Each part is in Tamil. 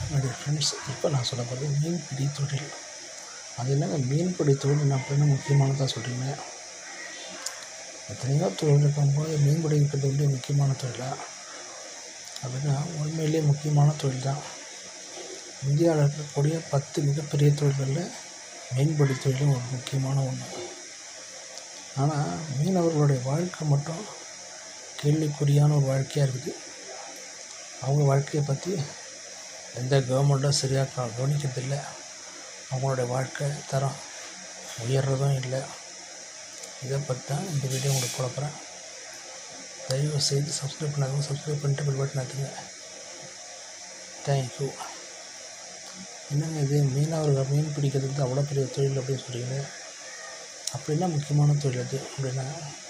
என்னுடைய ஃப்ரெண்ட்ஸ் இப்போ நான் சொல்ல போகிறது மீன்பிடி தொழில் அது என்னங்க மீன்பிடி தொழில் நான் பண்ண முக்கியமானதாக சொல்கிறீங்க எத்தனையோ தொழில் இருக்கும்போது மீன்பிடி இருக்கிறது வந்து முக்கியமான தொழிலா அப்படின்னா உண்மையிலேயே முக்கியமான தொழில் தான் இந்தியாவில் இருக்கக்கூடிய பத்து மிகப்பெரிய தொழில்களில் மீன்பிடி தொழிலும் ஒரு முக்கியமான ஒன்று ஆனால் மீனவர்களுடைய வாழ்க்கை மட்டும் கேள்விக்குறியான ஒரு வாழ்க்கையாக இருக்குது அவங்க வாழ்க்கையை பற்றி எந்த கவர்மெண்ட்டும் சரியாக க- கவனிக்கிறதில்ல அவங்களுடைய வாழ்க்கை தரம் உயர்றதும் இல்லை இதை பற்றி தான் இந்த வீடியோ உங்களுக்கு போட போகிறேன் தயவு செய்து சப்ஸ்கிரைப் பண்ணாதவங்க சப்ஸ்கிரைப் பண்ணிட்டு பில் பட்டன் அழுத்துங்க தேங்க்யூ என்னங்க இது மீனவர்கள் மீன் பிடிக்கிறது வந்து அவ்வளோ பெரிய தொழில் அப்படின்னு சொல்கிறீங்க அப்படின்னா முக்கியமான தொழில் அது அப்படின்னா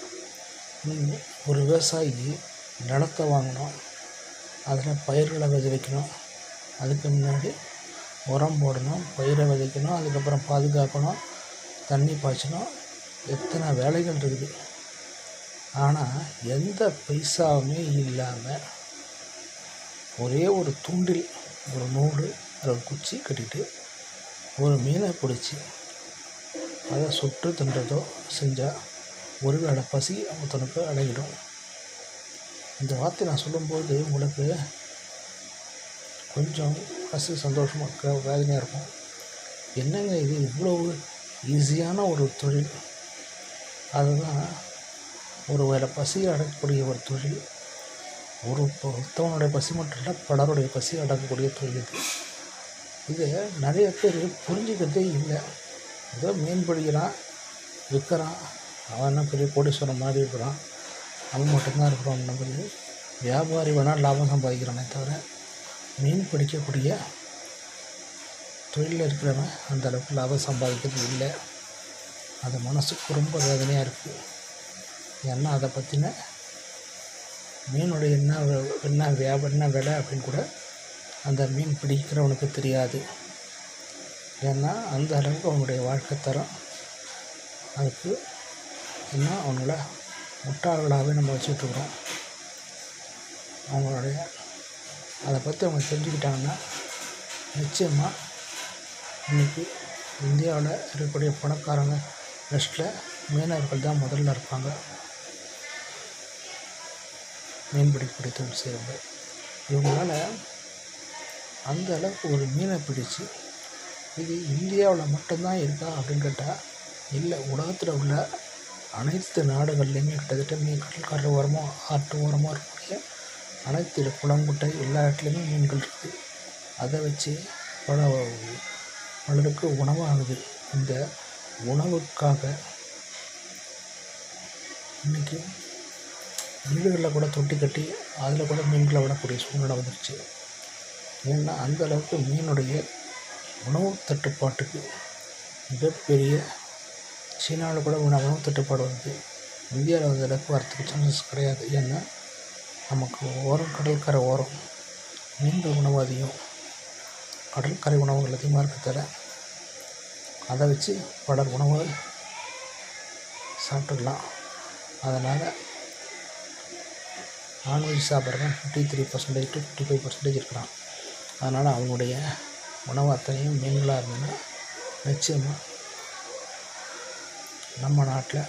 ம், ஒரு விவசாயி நிலத்தை வாங்கணும் அதில் பயிர்களை விதைக்கணும் அதுக்கு முன்னாடி உரம் போடணும் பயிரை விதைக்கணும் அதுக்கப்புறம் பாதுகாக்கணும் தண்ணி பாய்ச்சணும் எத்தனை வேலைகள் இருக்குது ஆனால் எந்த பைசாவுமே இல்லாமல் ஒரே ஒரு துண்டில் ஒரு நூறு அதில் ஒரு குச்சி கட்டிட்டு ஒரு மீனை பிடிச்சி அதை சுட்டு தின்றதோ செஞ்சால் ஒரு வேளை பசி ஒருத்தனுக்கு அடங்கிடும் இந்த வார்த்தை நான் சொல்லும்போது உங்களுக்கு கொஞ்சம் மனசு சந்தோஷமாக வேதனையாக இருக்கும் என்னங்க இது இவ்வளவு ஈஸியான ஒரு தொழில் அதுதான் ஒரு வேளை பசி அடக்கக்கூடிய ஒரு தொழில் ஒரு ஒருத்தவனுடைய பசி மட்டும் இல்லை பலருடைய பசி அடக்கக்கூடிய தொழில் இது இதை நிறைய பேர் புரிஞ்சுக்கிறதே இல்லை ஏதோ மீன் பிடிக்கிறான் விற்கிறான் அவன் என்ன பெரிய கோடீஸ்வரன் மாதிரி இருக்கிறான் அவன் மட்டும்தான் இருக்கிறான் நம்பி வியாபாரி வேணால் லாபம் சம்பாதிக்கிறானே தவிர மீன் பிடிக்கக்கூடிய தொழிலில் இருக்கிறவன் அந்த அளவுக்கு லாபம் சம்பாதிக்கிறது இல்லை அது மனசுக்கு ரொம்ப வேதனையாக இருக்குது ஏன்னா அதை பற்றின மீனுடைய என்ன வி- என்ன வியாபாரம் என்ன விலை அப்படின்னு கூட அந்த மீன் பிடிக்கிறவனுக்கு தெரியாது ஏன்னா அந்த அளவுக்கு அவனுடைய வாழ்க்கை தரம் அதுக்கு இன்னும் அவங்கள முட்டாள்களாகவே நம்ம வச்சுட்ருக்குறோம் அவங்களுடைய அதை பற்றி அவங்க தெரிஞ்சுக்கிட்டாங்கன்னா நிச்சயமாக இன்றைக்கி இந்தியாவில் இருக்கக்கூடிய பணக்காரங்க லிஸ்ட்டில் மீனவர்கள் தான் முதல்ல இருப்பாங்க மீன் பிடிக்கக்கூடிய தொழில் செய்கிறவங்க இவங்களால அந்த அளவுக்கு ஒரு மீனை பிடிச்சு இது இந்தியாவில் மட்டும்தான் இருக்கா அப்படின்னு கேட்டால் இல்லை உலகத்தில் உள்ள அனைத்து நாடுகள்லையுமே கிட்டத்தட்ட மீன் கடற்கரை ஓரமோ ஆற்று ஓரமோ இருக்கக்கூடிய அனைத்து குளங்குட்டை எல்லா இடத்துலையுமே மீன்கள் இருக்குது அதை வச்சு பல பலருக்கு உணவாகுது இந்த உணவுக்காக இன்றைக்கி வீடுகளில் கூட தொட்டி கட்டி அதில் கூட மீன்களை விடக்கூடிய சூழ்நிலை வந்துருச்சு ஏன்னா அந்த அளவுக்கு மீனுடைய உணவு தட்டுப்பாட்டுக்கு மிகப்பெரிய சீனாவில் கூட உணவு உணவு தட்டுப்பாடு வருது இந்தியாவில் அந்த அளவுக்கு வரத்துக்கு சான்சஸ் கிடையாது ஏன்னா நமக்கு ஓரம் கடற்கரை ஓரம் மீன்கள் உணவு அதிகம் கடற்கரை உணவுகள் அதிகமாக இருக்கிறதால அதை வச்சு பலர் உணவு சாப்பிட்டுக்கலாம் அதனால் நான்வெஜ் சாப்பிட்றவன் fifty three percentage to fifty five percentage இருக்கிறான் அதனால் அவங்களுடைய உணவு அத்தனையும் மீன்களாக இருந்ததுன்னா நிச்சயமாக நம்ம நாட்டில்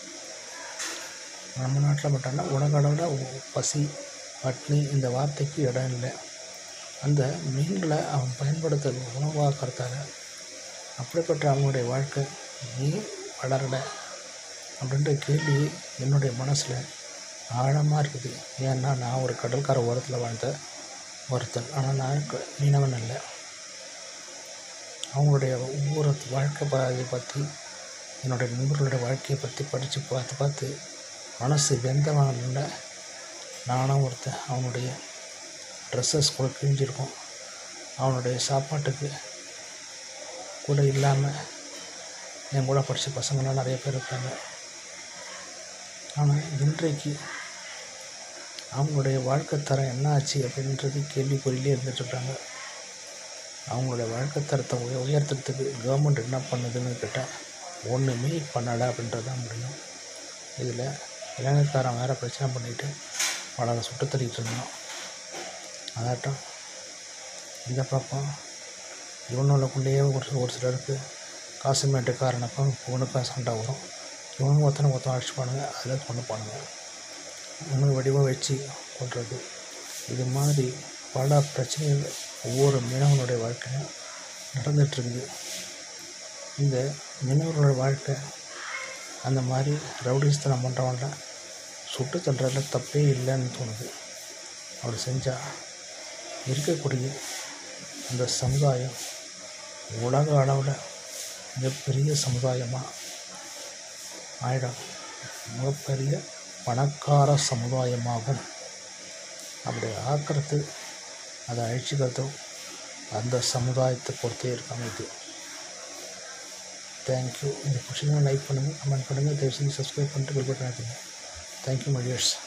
நம்ம நாட்டில் மட்டும் இல்லை உலக அளவில் உ- பசி பட்னி இந்த வார்த்தைக்கு இடம் இல்லை அந்த மீன்களை அவன் பயன்படுத்த உணவாக்கிறதால அப்படிப்பட்ட அவங்களுடைய வாழ்க்கை ஏன் வளரலை அப்படின்ற கேள்வி என்னுடைய மனசில் ஆழமாக இருக்குது ஏன்னா நான் ஒரு கடற்கரை ஓரத்தில் வாழ்ந்த ஒருத்தன் ஆனால் நான் க- மீனவன் இல்லை அவங்களுடைய ஒவ்வொரு வாழ்க்கை பாதையை பற்றி என்னுடைய நண்பர்களுடைய வாழ்க்கையை பற்றி படித்து பார்த்து பார்த்து மனசு வெந்தவனில் நானும் ஒருத்தன் அவனுடைய ட்ரெஸ்ஸஸ் கூட கிழிஞ்சிருக்கும் அவனுடைய சாப்பாட்டுக்கு கூட இல்லாமல் என் கூட படித்த பசங்களாம் நிறைய பேர் இருக்காங்க ஆனால் இன்றைக்கு அவங்களுடைய வாழ்க்கை தரம் என்ன ஆச்சு அப்படின்றது கேள்விக்குறியிலே இருந்துட்டுருக்காங்க அவங்களுடைய வாழ்க்கை தரத்தை உய உயர்த்துறதுக்கு கவர்மெண்ட் என்ன பண்ணுதுன்னு கேட்டால் ஒன்றுமே பண்ணலை அப்படின்றது தான் முடியும் இதில் இலங்கைக்காரன் வேறு பிரச்சனை பண்ணிட்டு பலரை சுட்டு தள்ளிட்டு இருந்தான் அதாட்டம் இதை பார்ப்போம் இவனுக்குள்ளேயே ஒரு ஒரு சிலருக்கு காசு மேட்டுக்காரனுக்கும் இவனுக்கும் சண்டை வரும் இவனுங்க ஒருத்தனை ஒருத்தன் அடிச்சுப்பானுங்க அதில் கொண்டு போனாங்க இவனுக்கு வடிவாக வச்சு கொள்வது இது மாதிரி பல பிரச்சனைகள் ஒவ்வொரு மீனவனுடைய வாழ்க்கையும் நடந்துகிட்ருக்குது இந்த மீனவர்களோட வாழ்க்கை அந்த மாதிரி ரவுடிஸ்தனம் பண்ணுறவன்ல சுட்டு தள்ளுறதுல தப்பே இல்லைன்னு தோணுது அப்படி செஞ்சால் இருக்கக்கூடிய அந்த சமுதாயம் உலக அளவில் மிகப்பெரிய சமுதாயமாக ஆயிடும் மிகப்பெரிய பணக்கார சமுதாயமாகும் அப்படி ஆக்கிறது அதை அழிச்சிக்கிறதும் அந்த சமுதாயத்தை பொறுத்தே இருக்காமல் இது தேங்க்யூ இந்த பிடிச்சிங்கன்னா லைக் பண்ணுங்கள் கமெண்ட் பண்ணுங்கள் தயவு செஞ்சு சப்ஸ்கிரைப் பண்ணிட்டு பெல் பட்டன் அழுத்துங்க தேங்க்யூ மை வியர்ஸ்